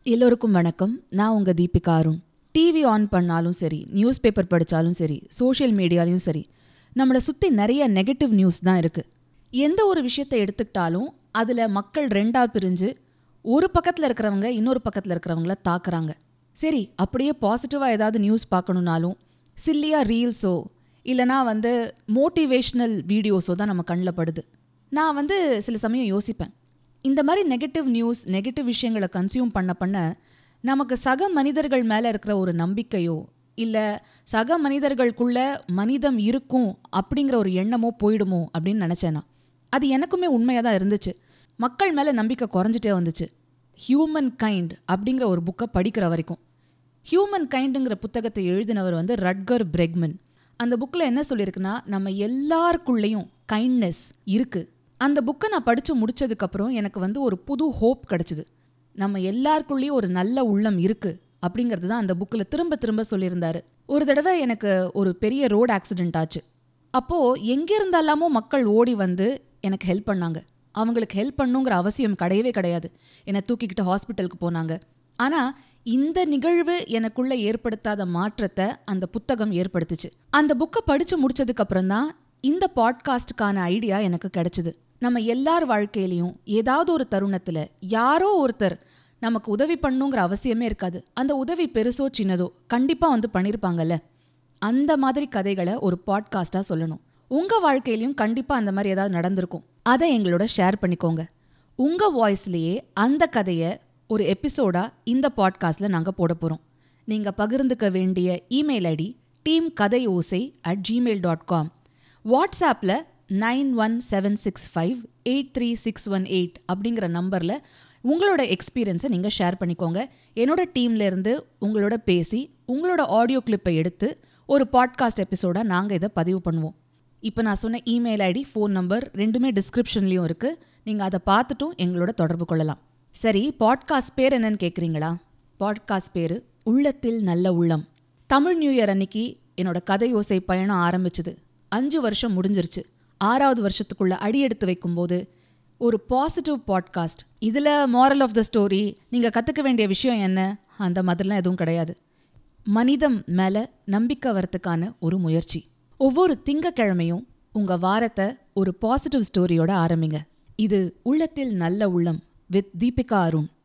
எல்லோருக்கும் வணக்கம் நான் உங்கள் தீபிகா அருண் டிவி ஆன் பண்ணாலும் சரி நியூஸ் பேப்பர் படித்தாலும் சரி சோஷியல் மீடியாலையும் சரி நம்மளை சுற்றி நிறைய நெகட்டிவ் நியூஸ் தான் இருக்குது எந்த ஒரு விஷயத்தை எடுத்துக்கிட்டாலும் அதில் மக்கள் ரெண்டாக பிரிஞ்சு ஒரு பக்கத்தில் இருக்கிறவங்க இன்னொரு பக்கத்தில் இருக்கிறவங்கள தாக்குறாங்க சரி அப்படியே பாசிட்டிவாக ஏதாவது நியூஸ் பார்க்கணுன்னாலும் சில்லியாக ரீல்ஸோ இல்லைனா வந்து மோட்டிவேஷ்னல் வீடியோஸோ தான் நம்ம கண்ணில் படுது நான் வந்து சில சமயம் யோசிப்பேன் இந்த மாதிரி நெகட்டிவ் நியூஸ் நெகட்டிவ் விஷயங்களை கன்சியூம் பண்ண பண்ண நமக்கு சக மனிதர்கள் மேலே இருக்கிற ஒரு நம்பிக்கையோ இல்லை சக மனிதர்களுக்குள்ள மனிதம் இருக்கும் அப்படிங்கிற ஒரு எண்ணமோ போயிடுமோ அப்படின்னு நினச்சேன் நான் அது எனக்குமே உண்மையாக தான் இருந்துச்சு மக்கள் மேலே நம்பிக்கை குறைஞ்சிட்டே வந்துச்சு ஹியூமன் கைண்ட் அப்படிங்கிற ஒரு புக்கை படிக்கிற வரைக்கும் ஹியூமன் கைண்டுங்கிற புத்தகத்தை எழுதினவர் வந்து ரட்கர் பிரெக்மன் அந்த புக்கில் என்ன சொல்லியிருக்குன்னா நம்ம எல்லாருக்குள்ளேயும் கைண்ட்னஸ் இருக்குது அந்த புக்கை நான் படித்து முடிச்சதுக்கப்புறம் எனக்கு வந்து ஒரு புது ஹோப் கிடச்சிது நம்ம எல்லாருக்குள்ளேயும் ஒரு நல்ல உள்ளம் இருக்குது அப்படிங்கிறது தான் அந்த புக்கில் திரும்ப திரும்ப சொல்லியிருந்தாரு ஒரு தடவை எனக்கு ஒரு பெரிய ரோடு ஆக்சிடென்ட் ஆச்சு அப்போது எங்கே இருந்தாலாமோ மக்கள் ஓடி வந்து எனக்கு ஹெல்ப் பண்ணாங்க அவங்களுக்கு ஹெல்ப் பண்ணுங்கிற அவசியம் கிடையவே கிடையாது என்னை தூக்கிக்கிட்டு ஹாஸ்பிட்டலுக்கு போனாங்க ஆனால் இந்த நிகழ்வு எனக்குள்ள ஏற்படுத்தாத மாற்றத்தை அந்த புத்தகம் ஏற்படுத்துச்சு அந்த புக்கை படித்து முடிச்சதுக்கப்புறம் தான் இந்த பாட்காஸ்டுக்கான ஐடியா எனக்கு கிடைச்சிது நம்ம எல்லார் வாழ்க்கையிலையும் ஏதாவது ஒரு தருணத்தில் யாரோ ஒருத்தர் நமக்கு உதவி பண்ணுங்கிற அவசியமே இருக்காது அந்த உதவி பெருசோ சின்னதோ கண்டிப்பாக வந்து பண்ணியிருப்பாங்கல்ல அந்த மாதிரி கதைகளை ஒரு பாட்காஸ்டாக சொல்லணும் உங்கள் வாழ்க்கையிலையும் கண்டிப்பாக அந்த மாதிரி ஏதாவது நடந்திருக்கும் அதை எங்களோட ஷேர் பண்ணிக்கோங்க உங்கள் வாய்ஸ்லேயே அந்த கதையை ஒரு எபிசோடாக இந்த பாட்காஸ்ட்டில் நாங்கள் போட போகிறோம் நீங்கள் பகிர்ந்துக்க வேண்டிய இமெயில் ஐடி டீம் கதை ஓசை அட் ஜிமெயில் டாட் காம் வாட்ஸ்ஆப்பில் nine one seven six five eight three six one eight அப்படிங்கிற நம்பரில் உங்களோட எக்ஸ்பீரியன்ஸை நீங்கள் ஷேர் பண்ணிக்கோங்க என்னோட டீம்லேருந்து உங்களோட பேசி உங்களோட ஆடியோ கிளிப்பை எடுத்து ஒரு பாட்காஸ்ட் எபிசோடாக நாங்கள் இதை பதிவு பண்ணுவோம் இப்போ நான் சொன்ன இமெயில் ஐடி ஃபோன் நம்பர் ரெண்டுமே டிஸ்கிரிப்ஷன்லேயும் இருக்குது நீங்கள் அதை பார்த்துட்டும் எங்களோட தொடர்பு கொள்ளலாம் சரி பாட்காஸ்ட் பேர் என்னன்னு கேட்குறீங்களா பாட்காஸ்ட் பேர் உள்ளத்தில் நல்ல உள்ளம் தமிழ் நியூ இயர் அன்னைக்கு என்னோட கதை யோசை பயணம் ஆரம்பிச்சுது அஞ்சு வருஷம் முடிஞ்சிருச்சு ஆறாவது வருஷத்துக்குள்ள அடியெடுத்து வைக்கும்போது ஒரு பாசிட்டிவ் பாட்காஸ்ட் இதில் மாரல் ஆஃப் த ஸ்டோரி நீங்கள் கற்றுக்க வேண்டிய விஷயம் என்ன அந்த மாதிரிலாம் எதுவும் கிடையாது மனிதம் மேலே நம்பிக்கை வரத்துக்கான ஒரு முயற்சி ஒவ்வொரு திங்கக்கிழமையும் உங்கள் வாரத்தை ஒரு பாசிட்டிவ் ஸ்டோரியோட ஆரம்பிங்க இது உள்ளத்தில் நல்ல உள்ளம் வித் தீபிகா அருண்